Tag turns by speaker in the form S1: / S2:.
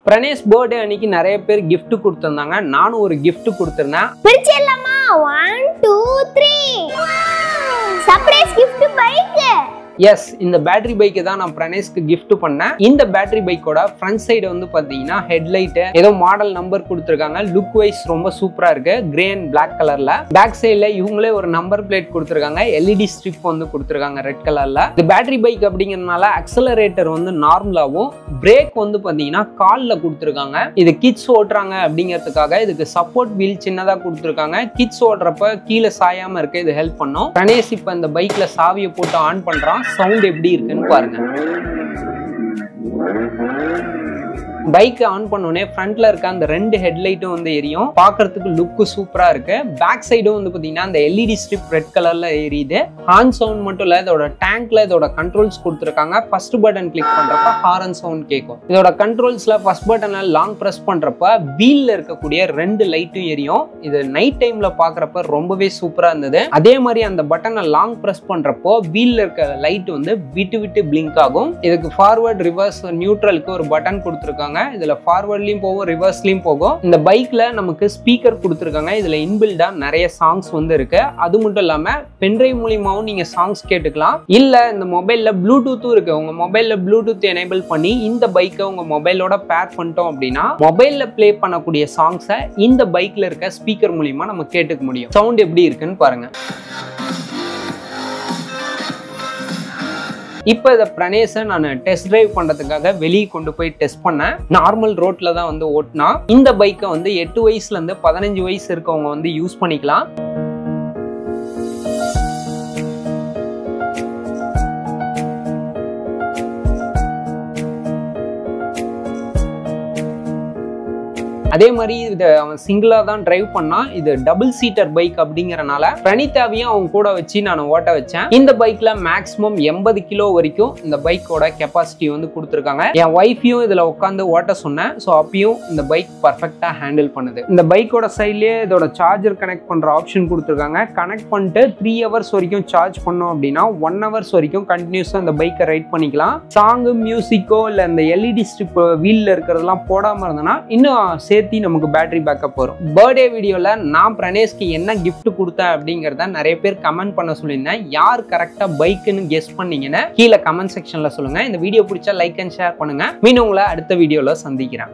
S1: Pranesh birthday அன்னைக்கு நிறைய பேர் gift கொடுத்துருந்தாங்க நானும் ஒரு gift கொடுத்துருந்தேன்
S2: பிரிச்சிடலாமா one two three surprise gift bike
S1: yes இந்த பேட்டரி பைக்கை தான் நான் பிரணேஷ்க்கு gift பண்ணேன் இந்த பேட்டரி பைக்கோட ஃப்ரண்ட் சைடு வந்து பார்த்தீங்கன்னா ஹெட்லைட்டு ஏதோ மாடல் நம்பர் கொடுத்துருக்காங்க லுக் வைஸ் ரொம்ப சூப்பராக இருக்கு கிரே அண்ட் பிளாக் கலர்ல பேக் சைடில் இவங்களே ஒரு நம்பர் பிளேட் கொடுத்துருக்காங்க எல்இடி ஸ்ட்ரிப் வந்து கொடுத்துருக்காங்க ரெட் கலர்ல இந்த பேட்டரி பைக் அப்படிங்கறதுனால அக்சலரேட்டர் வந்து நார்மலாகவும் பிரேக் வந்து பார்த்தீங்கன்னா காலில் கொடுத்துருக்காங்க இது கிட்ஸ் ஓட்டுறாங்க அப்படிங்கிறதுக்காக இதுக்கு சப்போர்ட் வீல் சின்னதாக கொடுத்துருக்காங்க கிட்ஸ் ஓட்டுறப்ப கீழே சாயாம இருக்க இது ஹெல்ப் பண்ணும் பிரணேஷ் இப்போ இந்த பைக்ல சாவியை போட்டு ஆன் பண்றான் சவுண்ட் எப்படி இருக்குன்னு பாருங்க பைக் ஆன் பண்ணோடனே ஃப்ரண்ட்ல இருக்க அந்த ரெண்டு ஹெட்லைட்டும் வந்து எரியும் பார்க்கிறதுக்கு லுக்கு சூப்பரா இருக்கு பேக் சைடும் வந்து பாத்தீங்கன்னா அந்த எல்இடி ஸ்ட்ரிப் ரெட் கலர்ல எரியுது ஹார்ன் சவுண்ட் மட்டும் இல்ல இதோட டேங்க்ல இதோட கண்ட்ரோல்ஸ் கொடுத்துருக்காங்க ஃபர்ஸ்ட் பட்டன் கிளிக் பண்றப்ப ஹாரன் சவுண்ட் கேட்கும் இதோட கண்ட்ரோல்ஸ்ல ஃபர்ஸ்ட் பட்டன்ல லாங் பிரஸ் பண்றப்ப வீல்ல இருக்கக்கூடிய ரெண்டு லைட்டும் எரியும் இது நைட் டைம்ல பாக்குறப்ப ரொம்பவே சூப்பரா இருந்தது அதே மாதிரி அந்த பட்டனை லாங் பிரஸ் பண்றப்போ வீல்ல இருக்க லைட் வந்து விட்டு விட்டு பிளிங்க் ஆகும் இதுக்கு ஃபார்வர்ட் ரிவர்ஸ் நியூட்ரலுக்கு ஒரு பட்டன் கொடுத்துருக்காங்க இதுல ஃபார்வர்ட்லயும் போகும் ரிவர்ஸ்லயும் போகும் இந்த பைக்ல நமக்கு ஸ்பீக்கர் கொடுத்துருக்காங்க இதுல இன்பில்டா நிறைய சாங்ஸ் வந்து இருக்கு அது மட்டும் இல்லாம பென்ட்ரைவ் மூலியமாவும் நீங்க சாங்ஸ் கேட்டுக்கலாம் இல்ல இந்த மொபைல்ல ப்ளூடூத்தும் இருக்கு உங்க மொபைல்ல ப்ளூடூத் எனேபிள் பண்ணி இந்த பைக்கை உங்க மொபைலோட பேர் பண்ணிட்டோம் அப்படின்னா மொபைல்ல ப்ளே பண்ணக்கூடிய சாங்ஸை இந்த பைக்ல இருக்க ஸ்பீக்கர் மூலியமா நம்ம கேட்டுக்க முடியும் சவுண்ட் எப்படி இருக்குன்னு பாருங்க இப்போ இதை பிரணேஷை நான் டெஸ்ட் டிரைவ் பண்ணுறதுக்காக வெளியே கொண்டு போய் டெஸ்ட் பண்ணேன் நார்மல் ரோட்ல தான் வந்து ஓட்டினா இந்த பைக்கை வந்து எட்டு வயசுலேருந்து பதினஞ்சு வயசு இருக்கவங்க வந்து யூஸ் பண்ணிக்கலாம் அதே மாதிரி இதை அவன் சிங்கிளா தான் டிரைவ் பண்ணா இது டபுள் சீட்டர் பைக் அப்படிங்கறனால பிரணிதாவையும் அவன் கூட வச்சு நான் ஓட்ட வச்சேன் இந்த பைக்ல மேக்ஸிமம் எண்பது கிலோ வரைக்கும் இந்த பைக்கோட கெப்பாசிட்டி வந்து கொடுத்துருக்காங்க என் ஒய்ஃபையும் இதுல உட்காந்து ஓட்ட சொன்னேன் ஸோ அப்பயும் இந்த பைக் பர்ஃபெக்டா ஹேண்டில் பண்ணுது இந்த பைக்கோட சைட்லயே இதோட சார்ஜர் கனெக்ட் பண்ற ஆப்ஷன் கொடுத்துருக்காங்க கனெக்ட் பண்ணிட்டு த்ரீ ஹவர்ஸ் வரைக்கும் சார்ஜ் பண்ணோம் அப்படின்னா ஒன் ஹவர்ஸ் வரைக்கும் கண்டினியூஸா இந்த பைக்கை ரைட் பண்ணிக்கலாம் சாங்கு மியூசிக்கோ இல்ல இந்த எல்இடி ஸ்ட்ரிப் வீல்ல இருக்கிறதெல்லாம் போடாம இருந்தனா இன்னும் சேர்த்து நமக்கு பேட்டரி பேக்கப் வரும் பர்த்டே வீடியோல நான் பிரணேஷ்க்கு என்ன gift கொடுத்தேன் அப்படிங்கறத நிறைய பேர் கமெண்ட் பண்ண சொல்லியிருந்தேன் யார் கரெக்டா பைக்குன்னு கெஸ் பண்ணீங்கன்னு கீழே கமெண்ட் செக்ஷன்ல சொல்லுங்க இந்த வீடியோ பிடிச்சா லைக் அண்ட் ஷேர் பண்ணுங்க மீன் உங்களை அடுத்த வீடியோல சந்திக்கிறேன்